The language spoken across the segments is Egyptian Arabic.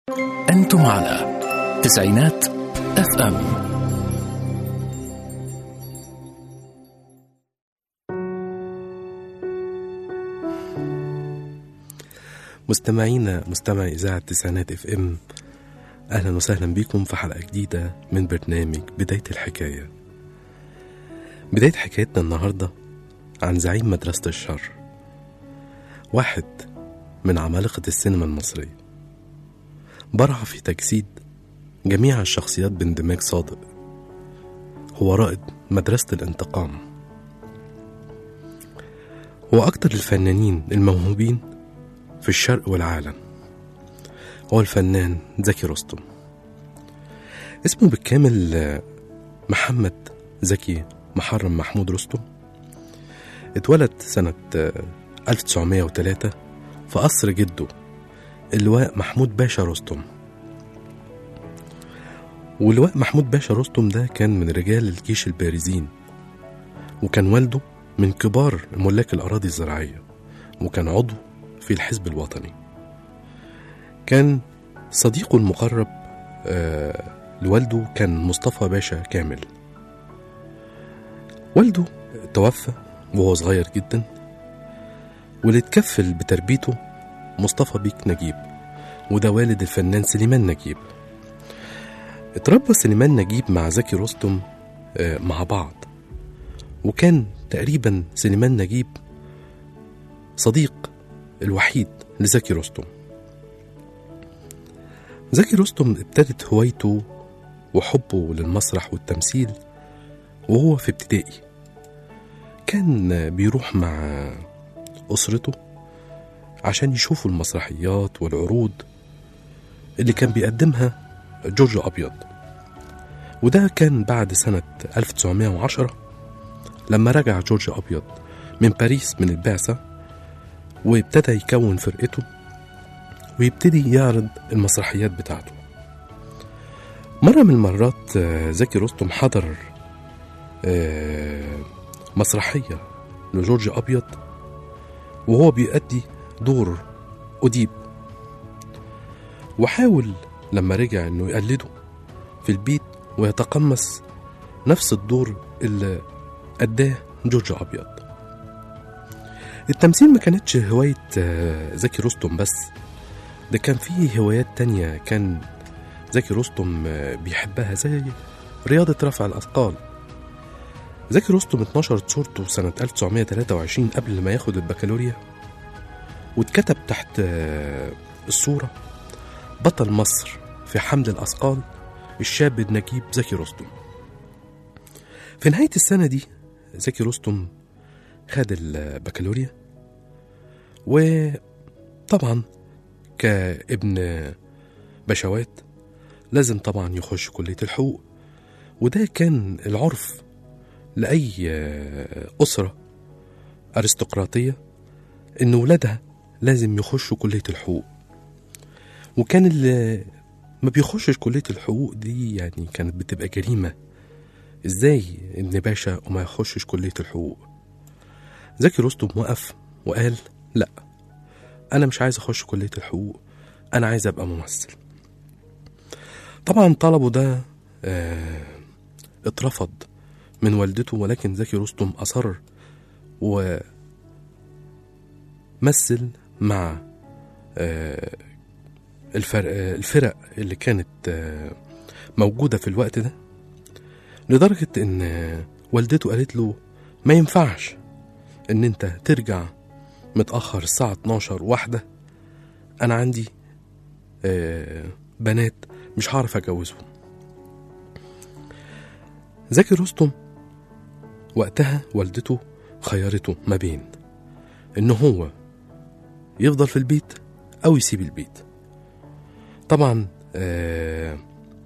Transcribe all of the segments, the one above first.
أنتم على تسعينات اف ام مستمعينا مستمعي إذاعة تسعينات اف ام أهلا وسهلا بكم في حلقة جديدة من برنامج بداية الحكاية بداية حكايتنا النهاردة عن زعيم مدرسة الشر واحد من عمالقة السينما المصرية برع في تجسيد جميع الشخصيات باندماج صادق هو رائد مدرسة الانتقام هو أكتر الفنانين الموهوبين في الشرق والعالم هو الفنان زكي رستم اسمه بالكامل آه، محمد زكي محرم محمود رستم اتولد سنة آه، 1903 في قصر جده اللواء محمود باشا رستم واللواء محمود باشا رستم ده كان من رجال الجيش البارزين وكان والده من كبار ملاك الأراضي الزراعية وكان عضو في الحزب الوطني كان صديقه المقرب آه لوالده كان مصطفى باشا كامل والده توفى وهو صغير جدا واللي اتكفل بتربيته مصطفى بيك نجيب وده والد الفنان سليمان نجيب اتربى سليمان نجيب مع زكي رستم آه، مع بعض وكان تقريبا سليمان نجيب صديق الوحيد لزكي رستم زكي رستم ابتدت هوايته وحبه للمسرح والتمثيل وهو في ابتدائي كان بيروح مع أسرته عشان يشوفوا المسرحيات والعروض اللي كان بيقدمها جورج أبيض وده كان بعد سنة 1910 لما رجع جورج أبيض من باريس من البعثة وابتدى يكون فرقته ويبتدي يعرض المسرحيات بتاعته مرة من المرات آه، زكي رستم حضر آه، مسرحية لجورج أبيض وهو بيؤدي دور أديب وحاول لما رجع انه يقلده في البيت ويتقمص نفس الدور اللي أداه جورج أبيض التمثيل ما كانتش هواية آه، زكي رستم بس ده كان فيه هوايات تانية كان زكي رستم آه، بيحبها زي رياضة رفع الأثقال زكي رستم اتنشرت صورته سنة 1923 قبل ما ياخد البكالوريا واتكتب تحت آه، الصورة بطل مصر في حمل الأثقال الشاب النجيب زكي رستم في نهاية السنة دي زكي رستم خد البكالوريا وطبعا كابن بشوات لازم طبعا يخش كلية الحقوق وده كان العرف لأي أسرة أرستقراطية إن ولادها لازم يخشوا كلية الحقوق وكان اللي ما بيخشش كلية الحقوق دي يعني كانت بتبقى جريمة ازاي ابن باشا وما يخشش كلية الحقوق زكي رستم وقف وقال لا انا مش عايز اخش كلية الحقوق انا عايز ابقى ممثل طبعا طلبه ده آه اترفض من والدته ولكن زكي رستم اصر ومثل مع آه الفرق الفرق اللي كانت آه، موجودة في الوقت ده لدرجة إن آه، والدته قالت له ما ينفعش إن أنت ترجع متأخر الساعة 12 واحدة أنا عندي آه، بنات مش هعرف أجوزهم زكي رستم وقتها والدته خيرته ما بين إن هو يفضل في البيت أو يسيب البيت طبعا آه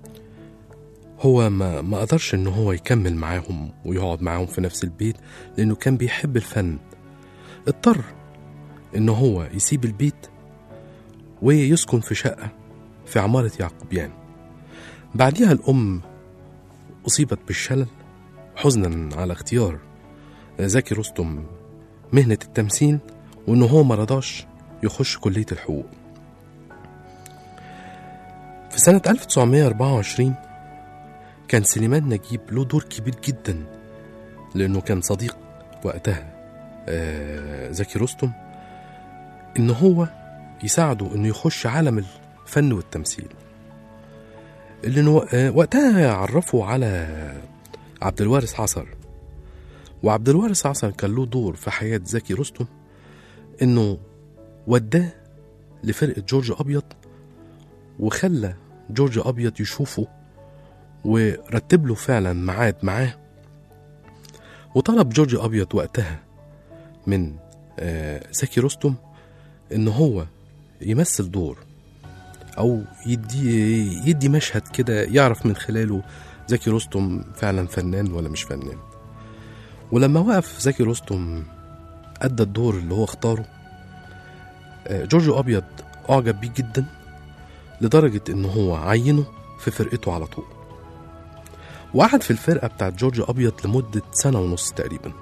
هو ما ما قدرش ان هو يكمل معاهم ويقعد معاهم في نفس البيت لانه كان بيحب الفن اضطر ان هو يسيب البيت ويسكن في شقة في عمارة يعقوبيان بعديها الأم أصيبت بالشلل حزنا على اختيار زكي رستم مهنة التمثيل وإن هو مرضاش يخش كلية الحقوق في سنة 1924 كان سليمان نجيب له دور كبير جدا لأنه كان صديق وقتها آه، زكي رستم إن هو يساعده إنه يخش عالم الفن والتمثيل اللي نو... آه، وقتها عرفوا على عبد الوارث عصر وعبد الوارث عصر كان له دور في حياة زكي رستم إنه وداه لفرقة جورج أبيض وخلى جورج أبيض يشوفه ورتب له فعلا ميعاد معاه وطلب جورج أبيض وقتها من آه، زكي رستم إن هو يمثل دور أو يدي يدي مشهد كده يعرف من خلاله زكي رستم فعلا فنان ولا مش فنان ولما وقف زكي رستم أدى الدور اللي هو اختاره آه، جورج أبيض أعجب بيه جدا لدرجة إن هو عينه في فرقته على طول وقعد في الفرقة بتاعت جورج أبيض لمدة سنة ونص تقريبا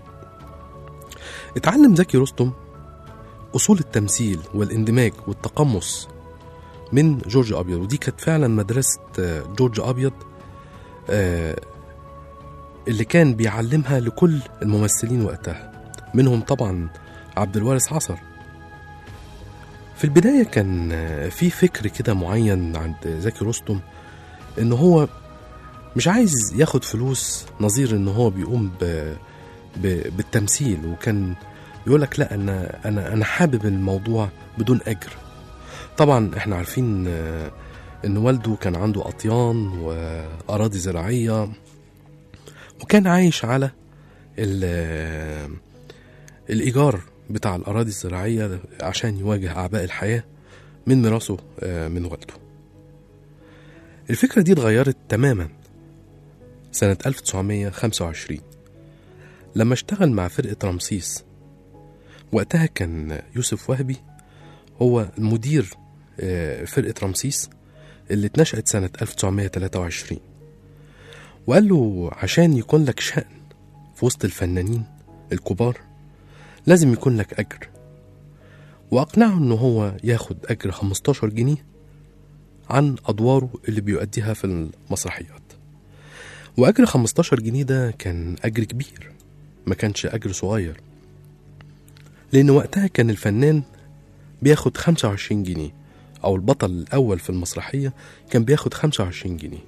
اتعلم زكي رستم أصول التمثيل والاندماج والتقمص من جورج أبيض ودي كانت فعلا مدرسة آه، جورج أبيض آه، اللي كان بيعلمها لكل الممثلين وقتها منهم طبعا عبد الوارث عصر في البداية كان آه، في فكر كده معين عند زكي رستم إن هو مش عايز ياخد فلوس نظير إن هو بيقوم ب... ب... بالتمثيل وكان يقول لك لا أنا أنا أنا حابب الموضوع بدون أجر طبعا إحنا عارفين آه، إن والده كان عنده أطيان وأراضي زراعية وكان عايش على ال- الإيجار بتاع الأراضي الزراعية عشان يواجه أعباء الحياة من ميراثه آه، من والده الفكرة دي اتغيرت تماما سنة 1925 لما اشتغل مع فرقة رمسيس وقتها كان يوسف وهبي هو المدير آه، فرقة رمسيس اللي اتنشأت سنة 1923 وقال له عشان يكون لك شأن في وسط الفنانين الكبار لازم يكون لك أجر وأقنعه إن هو ياخد أجر 15 جنيه عن أدواره اللي بيؤديها في المسرحيات وأجر 15 جنيه ده كان أجر كبير ما كانش أجر صغير لأن وقتها كان الفنان بياخد 25 جنيه أو البطل الأول في المسرحية كان بياخد 25 جنيه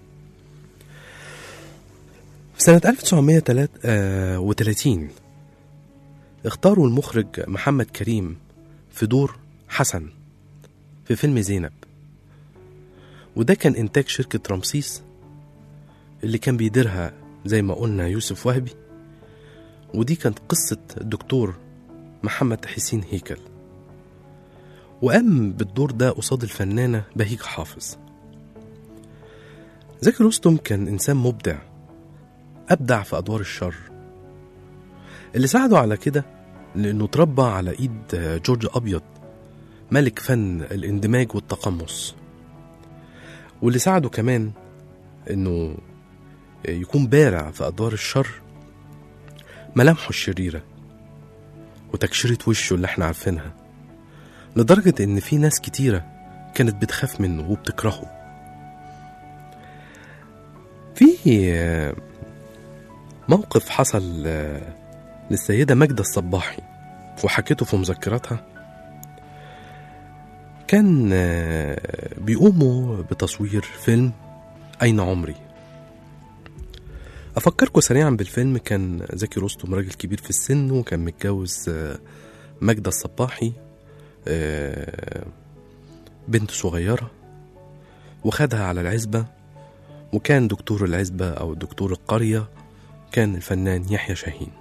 في سنة 1930 اختاروا المخرج محمد كريم في دور حسن في فيلم زينب وده كان إنتاج شركة رمسيس اللي كان بيديرها زي ما قلنا يوسف وهبي ودي كانت قصة الدكتور محمد حسين هيكل وقام بالدور ده قصاد الفنانة بهيج حافظ زكي رستم كان إنسان مبدع أبدع في أدوار الشر اللي ساعده على كده لأنه اتربى على إيد جورج أبيض ملك فن الاندماج والتقمص واللي ساعده كمان إنه يكون بارع في أدوار الشر ملامحه الشريرة وتكشيرة وشه اللي احنا عارفينها لدرجة إن في ناس كتيرة كانت بتخاف منه وبتكرهه في آه، موقف حصل آه، للسيدة ماجدة الصباحي وحكيته في مذكراتها كان آه، بيقوموا بتصوير فيلم أين عمري أفكركم سريعا بالفيلم كان زكي رستم راجل كبير في السن وكان متجوز آه، ماجدة الصباحي آه، بنت صغيرة وخدها على العزبة وكان دكتور العزبة أو دكتور القرية كان الفنان يحيى شاهين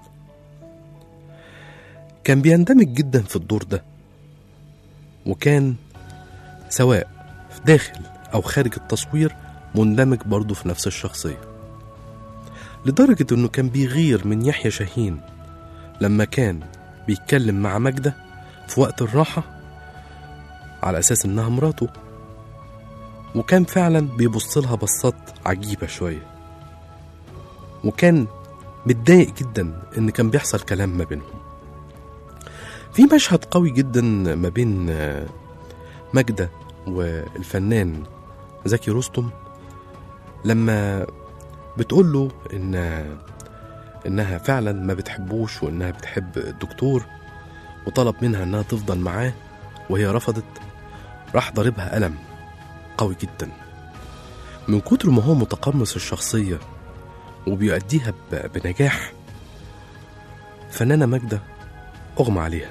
كان بيندمج جدا في الدور ده وكان سواء في داخل أو خارج التصوير مندمج برضه في نفس الشخصية لدرجة إنه كان بيغير من يحيى شاهين لما كان بيتكلم مع ماجدة في وقت الراحة على أساس إنها مراته وكان فعلا بيبص لها بصات عجيبة شوية وكان متضايق جدا إن كان بيحصل كلام ما بينهم في مشهد قوي جدا ما بين آه، ماجدة والفنان زكي رستم لما بتقول له ان انها فعلا ما بتحبوش وانها بتحب الدكتور وطلب منها انها تفضل معاه وهي رفضت راح ضاربها قلم قوي جدا من كتر ما هو متقمص الشخصية وبيؤديها ب- بنجاح فنانة ماجدة أغمى عليها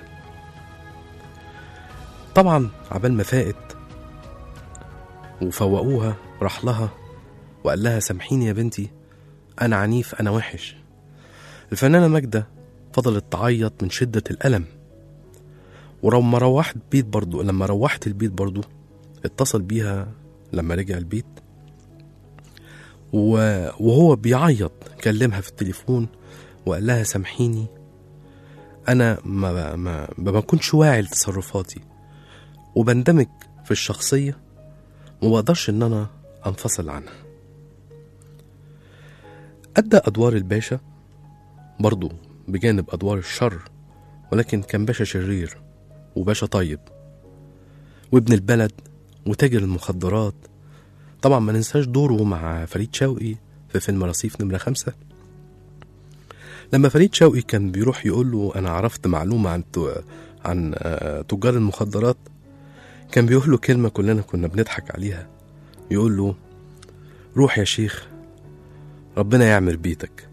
طبعا عبال ما فاقت وفوقوها راح لها وقال لها سامحيني يا بنتي أنا عنيف أنا وحش الفنانة ماجدة فضلت تعيط من شدة الألم ولما روحت بيت برضو لما روحت البيت برضو اتصل بيها لما رجع البيت و- وهو بيعيط كلمها في التليفون وقال لها سامحيني انا ما ما ما بكونش واعي لتصرفاتي وبندمج في الشخصيه وما بقدرش ان انا انفصل عنها ادى ادوار الباشا برضو بجانب ادوار الشر ولكن كان باشا شرير وباشا طيب وابن البلد وتاجر المخدرات طبعا ما ننساش دوره مع فريد شوقي في فيلم رصيف نمرة خمسة لما فريد شوقي كان بيروح يقول له أنا عرفت معلومة عن تو- عن آه، تجار المخدرات كان بيقول له كلمة كلنا كنا بنضحك عليها يقول له روح يا شيخ ربنا يعمر بيتك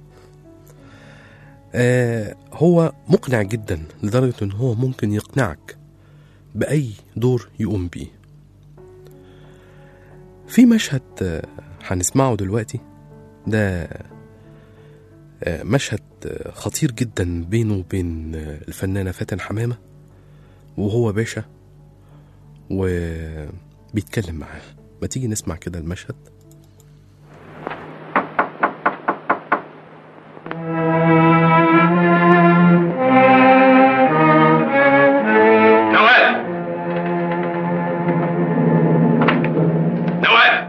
آه هو مقنع جدا لدرجة ان هو ممكن يقنعك بأي دور يقوم بيه في مشهد آه، هنسمعه دلوقتي ده آه، مشهد آه، خطير جدا بينه وبين آه، الفنانة فاتن حمامة وهو باشا وبيتكلم معاه ما تيجي نسمع كده المشهد نوال نوال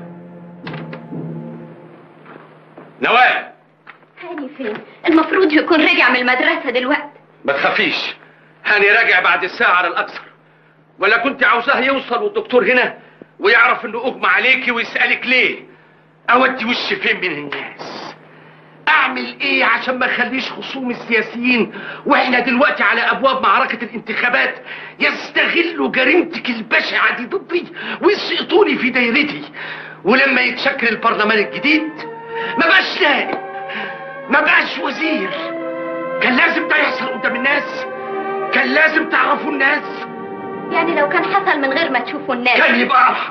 نوال هاني فين؟ المفروض يكون رجع من المدرسة دلوقتي ما تخافيش هاني راجع بعد الساعة على الأكثر ولا كنت عاوزاه يوصل والدكتور هنا ويعرف انه اغمى عليكي ويسألك ليه اودي وشي فين من الناس اعمل ايه عشان ما اخليش خصوم السياسيين واحنا دلوقتي على ابواب معركة الانتخابات يستغلوا جريمتك البشعة دي ضدي ويسقطوني في دايرتي ولما يتشكل البرلمان الجديد ما بقاش نائب ما بقاش وزير كان لازم ده يحصل قدام الناس كان لازم تعرفوا الناس يعني لو كان حصل من غير ما تشوفوا الناس كان يبقى ارحم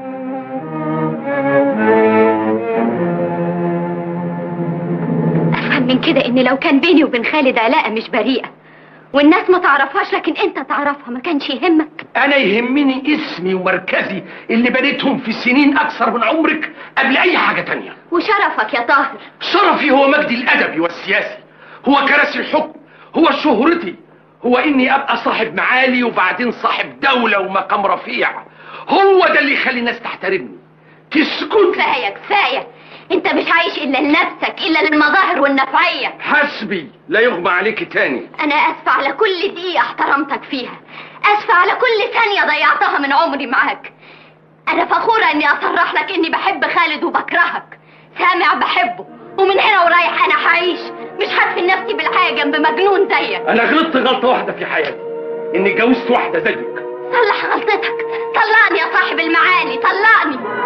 أفهم من كده إن لو كان بيني وبين خالد علاقة مش بريئة والناس ما تعرفهاش لكن أنت تعرفها ما كانش يهمك انا يهمني اسمي ومركزي اللي بنيتهم في سنين اكثر من عمرك قبل اي حاجة تانية وشرفك يا طاهر شرفي هو مجدي الادبي والسياسي هو كراسي الحكم هو شهرتي هو اني ابقى صاحب معالي وبعدين صاحب دولة ومقام رفيع هو ده اللي يخلي الناس تحترمني تسكت كفاية كفاية أنت مش عايش إلا لنفسك إلا للمظاهر والنفعية حسبي لا يغمى عليك تاني أنا آسفة على كل دقيقة احترمتك فيها آسفة على كل ثانية ضيعتها من عمري معاك أنا فخورة إني أصرح لك إني بحب خالد وبكرهك سامع بحبه ومن هنا ورايح أنا هعيش مش هدفن نفسي بالحياة جنب مجنون زيك انا غلطت غلطة واحدة في حياتي اني اتجوزت واحدة زيك صلح غلطتك طلقني يا صاحب المعالي طلقني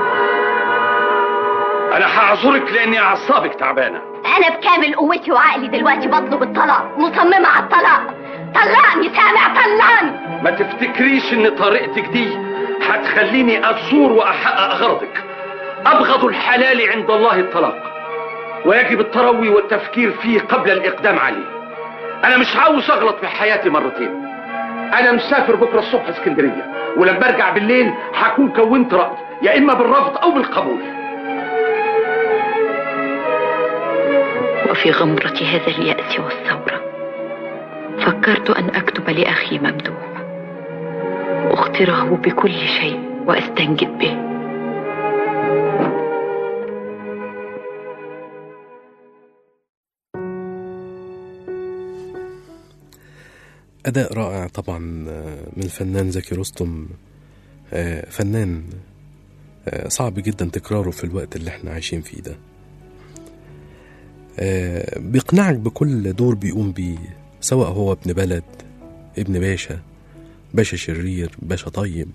انا هعذرك لاني اعصابك تعبانة أنا بكامل قوتي وعقلي دلوقتي بطلب الطلاق مصممة على الطلاق طلقني سامع طلقني ما تفتكريش ان طريقتك دي هتخليني اثور واحقق غرضك ابغض الحلال عند الله الطلاق ويجب التروي والتفكير فيه قبل الاقدام عليه انا مش عاوز اغلط في حياتي مرتين انا مسافر بكره الصبح اسكندريه ولما ارجع بالليل هكون كونت راي يا اما بالرفض او بالقبول وفي غمرة هذا اليأس والثورة فكرت أن أكتب لأخي ممدوح أخطره بكل شيء وأستنجد به أداء رائع طبعا آه، من الفنان زكي رستم آه، فنان آه، صعب جدا تكراره في الوقت اللي احنا عايشين فيه ده آه، بيقنعك بكل دور بيقوم بيه سواء هو ابن بلد ابن باشا باشا شرير باشا طيب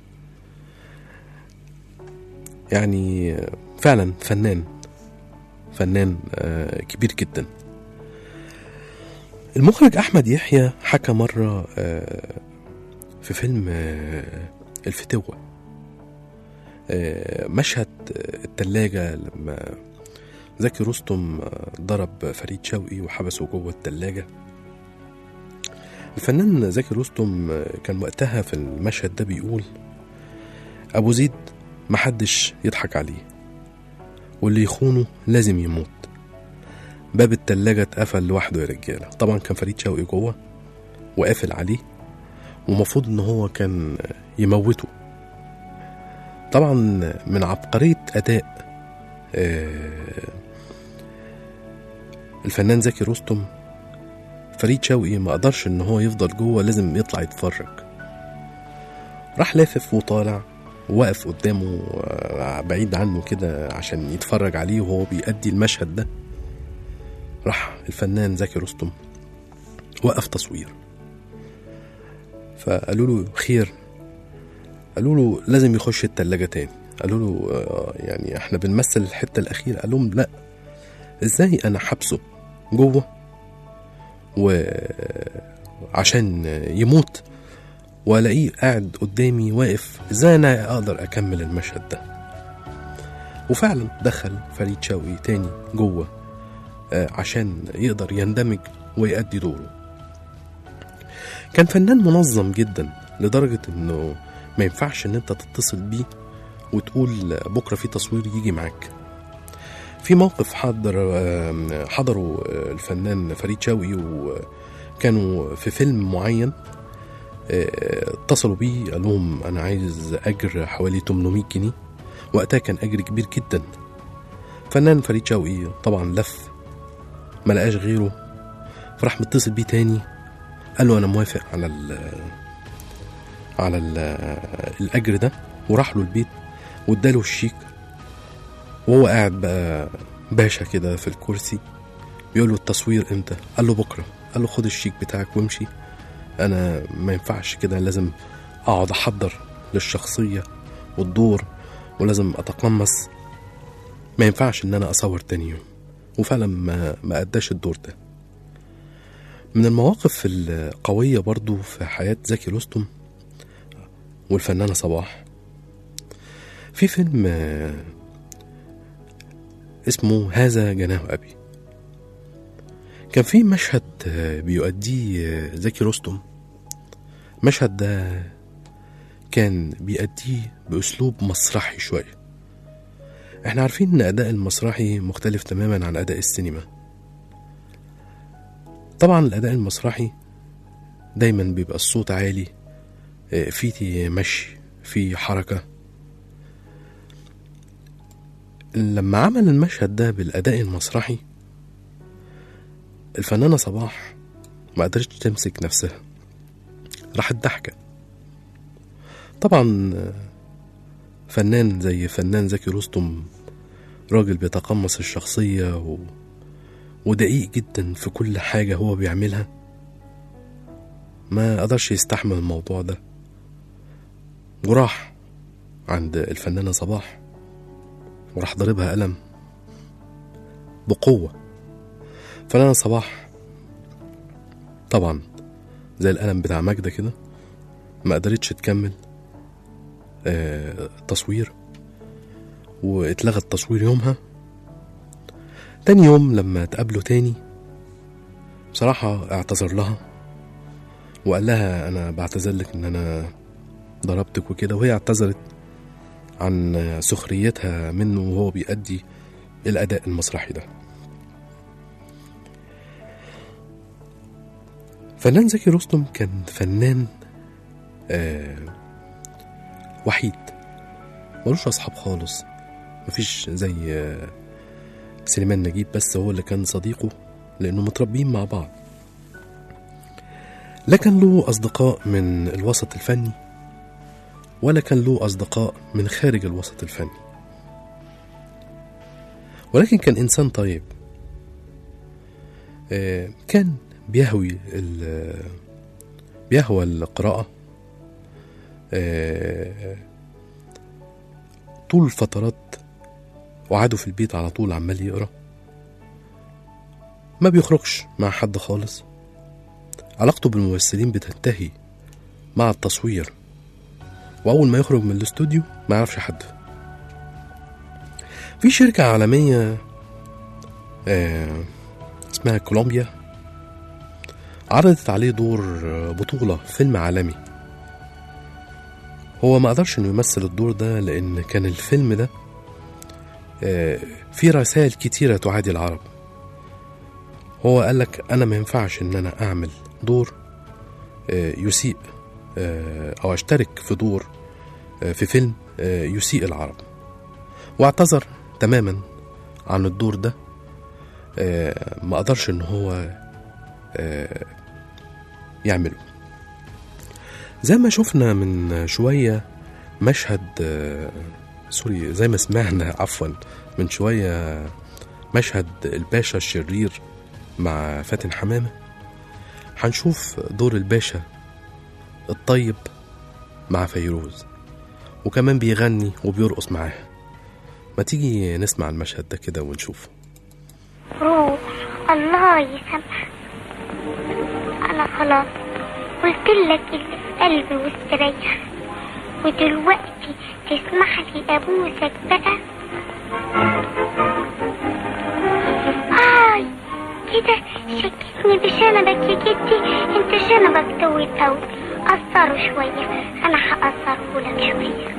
يعني آه، فعلا فنان فنان آه، كبير جدا المخرج احمد يحيى حكى مره آه، في فيلم آه، الفتوه آه، مشهد آه، التلاجة لما زكي رستم آه، ضرب فريد شوقي وحبسه جوه التلاجة الفنان زكي رستم آه، كان وقتها في المشهد ده بيقول أبو زيد محدش يضحك عليه واللي يخونه لازم يموت باب التلاجة اتقفل لوحده يا رجالة طبعا كان فريد شوقي جوه وقافل عليه ومفروض ان هو كان يموته طبعا من عبقرية أداء آه، الفنان زكي رستم فريد شوقي ما قدرش ان هو يفضل جوه لازم يطلع يتفرج راح لافف وطالع وواقف قدامه آه، بعيد عنه كده عشان يتفرج عليه وهو بيأدي المشهد ده راح الفنان زكي رستم وقف تصوير فقالوا له خير قالوا له لازم يخش التلاجة تاني قالوا له آه، يعني احنا بنمثل الحتة الأخيرة قال لهم لا ازاي انا حبسه جوه وعشان يموت والاقيه قاعد قدامي واقف ازاي انا اقدر اكمل المشهد ده وفعلا دخل فريد شوقي تاني جوه آه، عشان يقدر يندمج ويأدي دوره كان فنان منظم جدا لدرجة انه ما ينفعش ان انت تتصل بيه وتقول بكرة في تصوير يجي معاك في موقف حضر آه، حضروا آه، الفنان فريد شوقي وكانوا في فيلم معين آه، اتصلوا بيه قال لهم انا عايز اجر حوالي 800 جنيه وقتها كان اجر كبير جدا فنان فريد شوقي طبعا لف ما لقاش غيره فراح متصل بيه تاني قال له انا موافق على ال على ال الاجر ده وراح له البيت واداله الشيك وهو قاعد بقى باشا كده في الكرسي بيقول له التصوير امتى قال له بكره قال له خد الشيك بتاعك وامشي انا ما ينفعش كده لازم اقعد احضر للشخصيه والدور ولازم اتقمص ما ينفعش ان انا اصور تاني يوم وفعلا ما ما اداش الدور ده من المواقف القوية برضو في حياة زكي رستم والفنانة صباح في فيلم آه، اسمه هذا جناه أبي كان في مشهد آه، بيؤديه آه، زكي رستم المشهد ده كان بيأديه بأسلوب مسرحي شوية احنا عارفين ان أداء المسرحي مختلف تماما عن أداء السينما طبعا الأداء المسرحي دايما بيبقى الصوت عالي آه، في مشي في حركة لما عمل المشهد ده بالأداء المسرحي الفنانة صباح ما قدرتش تمسك نفسها راحت ضحكة طبعا آه، فنان زي فنان زكي رستم راجل بيتقمص الشخصية و... ودقيق جدا في كل حاجة هو بيعملها ما قدرش يستحمل الموضوع ده وراح عند الفنانة صباح وراح ضربها قلم بقوة فنانة صباح طبعا زي القلم بتاع ماجدة كده ما قدرتش تكمل آه، تصوير واتلغى التصوير يومها تاني يوم لما تقابله تاني بصراحة اعتذر لها وقال لها أنا بعتذر لك إن أنا ضربتك وكده وهي اعتذرت عن سخريتها منه وهو بيأدي الأداء المسرحي ده فنان زكي رستم كان فنان آه وحيد ملوش أصحاب خالص مفيش زي آه سليمان نجيب بس هو اللي كان صديقه لأنه متربيين مع بعض لا كان له أصدقاء من الوسط الفني ولا كان له أصدقاء من خارج الوسط الفني ولكن كان إنسان طيب آه، كان بيهوي ال- بيهوى القراءة آه، طول الفترات وقعدوا في البيت على طول عمال يقرا ما بيخرجش مع حد خالص علاقته بالممثلين بتنتهي مع التصوير وأول ما يخرج من الاستوديو ما يعرفش حد في شركة عالمية آه اسمها كولومبيا عرضت عليه دور آه، بطولة فيلم عالمي هو ما قدرش انه يمثل الدور ده لان كان الفيلم ده آه، فيه رسائل كتيرة تعادي العرب هو قال لك انا ما ينفعش ان انا اعمل دور آه، يسيء آه، او اشترك في دور آه، في فيلم آه، يسيء العرب واعتذر تماما عن الدور ده آه، ما قدرش ان هو آه، يعمله زي ما شفنا من شوية مشهد آه، سوري زي ما سمعنا عفوا من شوية مشهد الباشا الشرير مع فاتن حمامة هنشوف دور الباشا الطيب مع فيروز وكمان بيغني وبيرقص معاها ما تيجي نسمع المشهد ده كده ونشوفه روح الله يسامحك انا خلاص قلت لك اللي في قلبي واستريح ودلوقتي تسمح لي ابوسك بقى اي كده شكتني بشنبك يا جدي انت شنبك طويل قوي قصره شوية انا هقصره لك شوية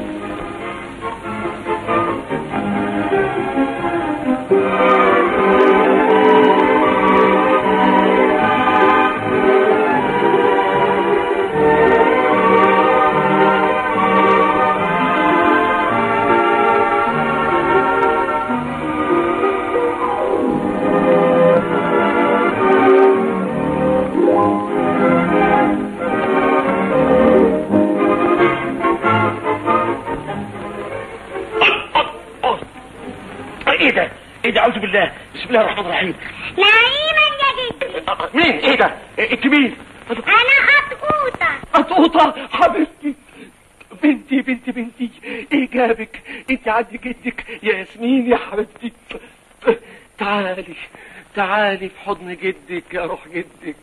ايه ده؟ ايه ده اعوذ بالله بسم الله الرحمن الرحيم نعيما يا جدي آه، مين؟ ايه ده؟ إيه، انت مين؟ انا قطقوطة قطوطة حبيبتي بنتي بنتي بنتي ايه جابك انت عندي جدك يا ياسمين يا حبيبتي تعالي تعالي في حضن جدك يا روح جدك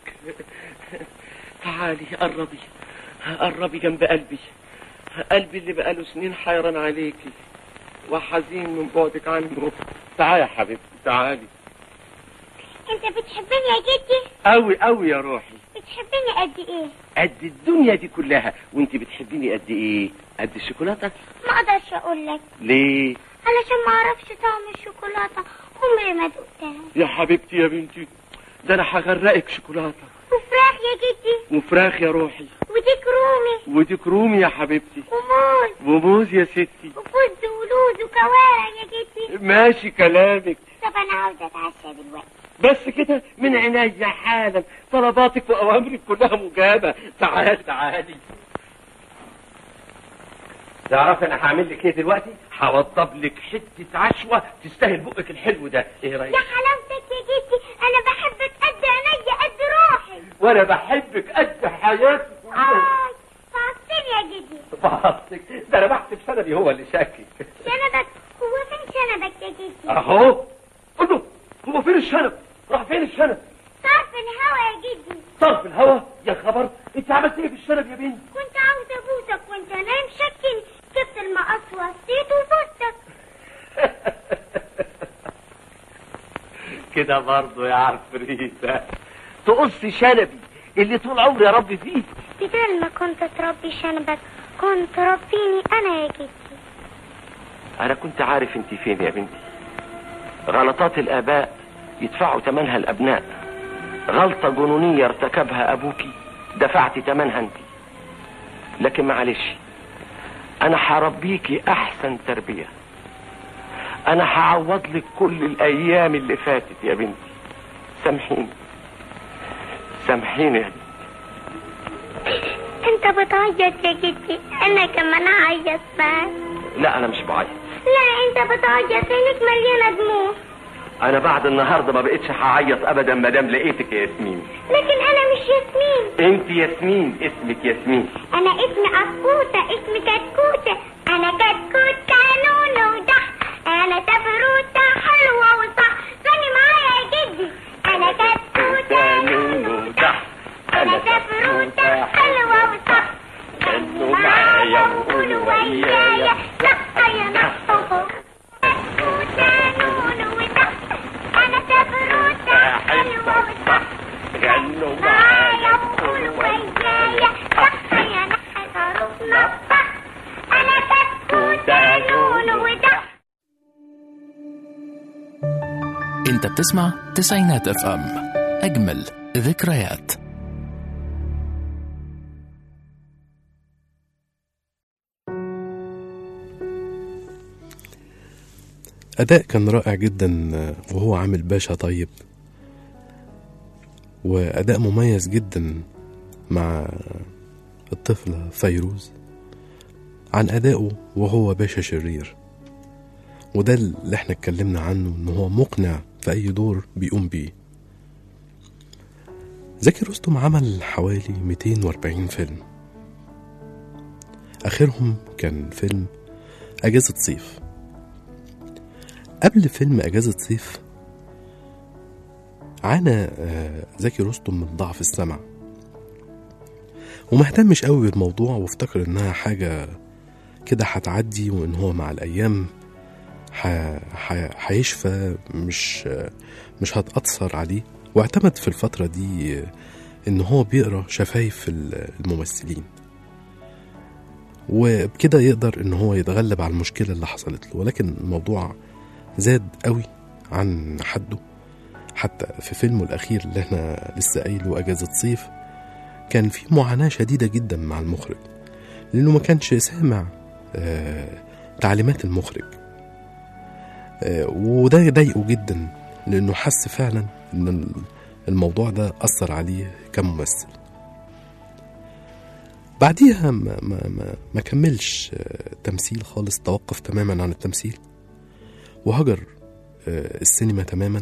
تعالي قربي قربي جنب قلبي قلبي اللي بقاله سنين حيران عليكي وحزين من بعدك عنه تعالي يا حبيبتي تعالي انت بتحبني يا جدي قوي قوي يا روحي بتحبني قد ايه قد الدنيا دي كلها وانت بتحبيني قد ايه قد الشوكولاته ما اقدرش اقول لك ليه علشان ما اعرفش طعم الشوكولاته عمري ما دقتها يا حبيبتي يا بنتي ده انا هغرقك شوكولاته وفراخ يا جدي وفراخ يا روحي وديك رومي وديك رومي يا حبيبتي وموز وموز يا ستي وفز ولوز وكوارع يا جدي ماشي كلامك طب انا عاوزه اتعشى دلوقتي بس كده من عينيا حالا طلباتك واوامرك كلها مجابه تعالي تعالي تعرف انا هعمل لك ايه دلوقتي هوضب لك حته عشوه تستاهل بقك الحلو ده ايه رايك يا حلاوتك يا جدي انا بحبك قد عينيا قد روحي وانا بحبك قد حياتي كلها آه فعصتني يا جدي فحصتك ده انا بحسب سندي هو اللي شاكك شنبك هو فين شنبك يا جدي اهو قول له هو فين الشنب راح فين الشنب صرف الهوا يا جدي طرف الهوا يا خبر انت عملت ايه في الشنب يا بنت كنت عاوزه ابوسك وانت نايم شكل جبت المقص وصيت وبوستك كده برضه يا عفريتة تقص شنبي اللي طول عمري يا ربي فيه بدل ما كنت تربي شنبك كنت ربيني انا يا جدي انا كنت عارف انت فين يا بنتي غلطات الاباء يدفعوا ثمنها الابناء غلطة جنونية ارتكبها ابوكي دفعت ثمنها انت لكن معلش انا هربيكي احسن تربية انا هعوض لك كل الايام اللي فاتت يا بنتي سامحيني سامحيني يا بنتي انت بتعيط يا جدي انا كمان اعيط معاك لا انا مش بعيط لا انت بتعيط عينك مليانه دموع انا بعد النهارده ما بقتش هعيط ابدا ما دام لقيتك يا ياسمين لكن انا مش ياسمين انت ياسمين اسمك ياسمين انا اسمي اسكوتة اسمي كتكوتة انا كتكوتة نونو وضح انا تفروتة حلوة وصح غني معايا يا جدي انا كتكوتة نونو وضح انا تفروتة حلوة وصح غنوا معايا وقولوا ويايا صح يا نحو كتكوتة نونو وضح انا تفروتة حلوة وصح غنوا معايا وقولوا ويايا صح يا نحو نصح انا كتكوتة نونو وضح انت بتسمع تسعينات اف ام اجمل ذكريات أداء كان رائع جدا وهو عامل باشا طيب وأداء مميز جدا مع الطفلة فيروز عن أدائه وهو باشا شرير وده اللي احنا اتكلمنا عنه ان هو مقنع في أي دور بيقوم بيه زكي رستم عمل حوالي 240 فيلم آخرهم كان فيلم أجازة صيف قبل فيلم أجازة صيف عانى آه، زكي رستم من ضعف السمع وما اهتمش قوي بالموضوع وافتكر انها حاجة كده هتعدي وان هو مع الايام ح- ح- هيشفى مش آه، مش هتأثر عليه واعتمد في الفترة دي آه، ان هو بيقرا شفايف ال- الممثلين وبكده يقدر ان هو يتغلب على المشكلة اللي حصلت له ولكن الموضوع زاد قوي عن حده حتى في فيلمه الأخير اللي احنا لسه قايله أجازة صيف كان في معاناة شديدة جدا مع المخرج لأنه ما كانش سامع آه تعليمات المخرج آه وده ضايقه جدا لأنه حس فعلا إن الموضوع ده أثر عليه كممثل بعديها ما, ما, ما, ما كملش آه تمثيل خالص توقف تماما عن التمثيل وهجر آه، السينما تماما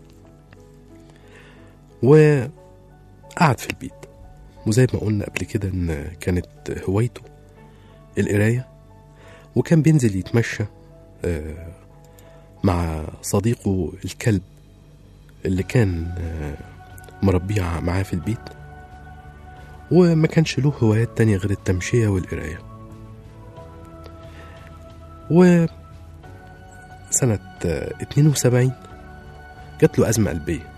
وقعد في البيت وزي ما قلنا قبل كده ان كانت هوايته القراية وكان بينزل يتمشى آه، مع صديقه الكلب اللي كان آه، مربيه معاه في البيت وما كانش له هوايات تانية غير التمشية والقراية و سنة آه، 72 جات له أزمة قلبية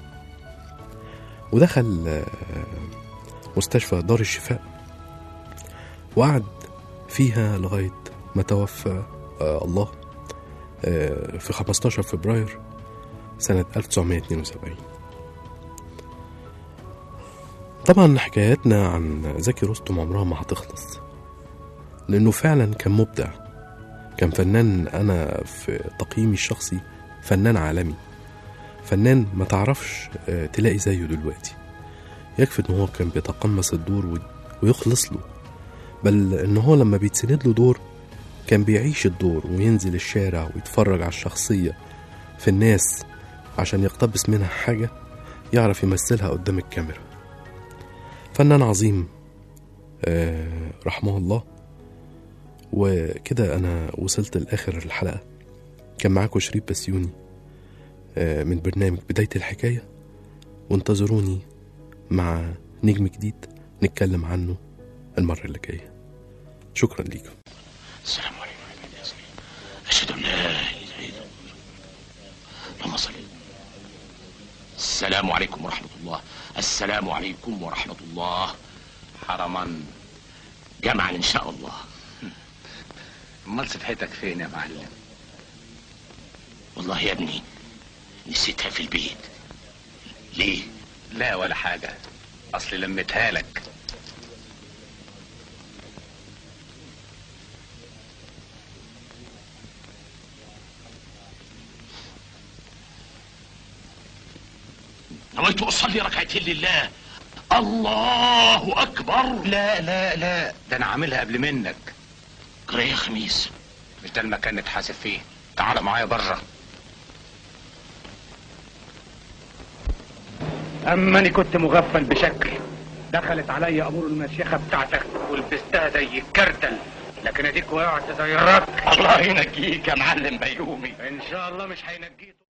ودخل آه، مستشفى دار الشفاء وقعد فيها لغاية ما توفى آه، الله آه، في 15 فبراير سنة 1972 طبعا حكاياتنا عن زكي رستم عمرها ما هتخلص لأنه فعلا كان مبدع كان فنان أنا في تقييمي الشخصي فنان عالمي فنان ما تعرفش آه، تلاقي زيه دلوقتي يكفي ان هو كان بيتقمص الدور و- ويخلص له بل ان هو لما بيتسند له دور كان بيعيش الدور وينزل الشارع ويتفرج على الشخصية في الناس عشان يقتبس منها حاجة يعرف يمثلها قدام الكاميرا فنان عظيم آه رحمه الله وكده أنا وصلت لآخر الحلقة كان معاكم شريف بسيوني آه من برنامج بداية الحكاية وانتظروني مع نجم جديد نتكلم عنه المرة اللي جاية شكرا ليكم السلام عليكم يا ياسمين أشهد أن لا إله إلا الله اللهم صل السلام عليكم ورحمة الله السلام عليكم ورحمة الله حرما جمعا إن شاء الله امال صفحتك فين يا معلم والله يا ابني نسيتها في البيت ليه؟ لا ولا حاجة اصلي لميتها لك نويت أصلي ركعتين لله الله أكبر لا لا لا ده انا عاملها قبل منك قرأ يا خميس مش ده المكان نتحاسب فيه تعال معايا بره اما انا كنت مغفل بشكل دخلت عليا امور المشيخه بتاعتك ولبستها زي الكرتل لكن اديك وقعت زي الرك الله ينجيك يا معلم بيومي ان شاء الله مش هينجيك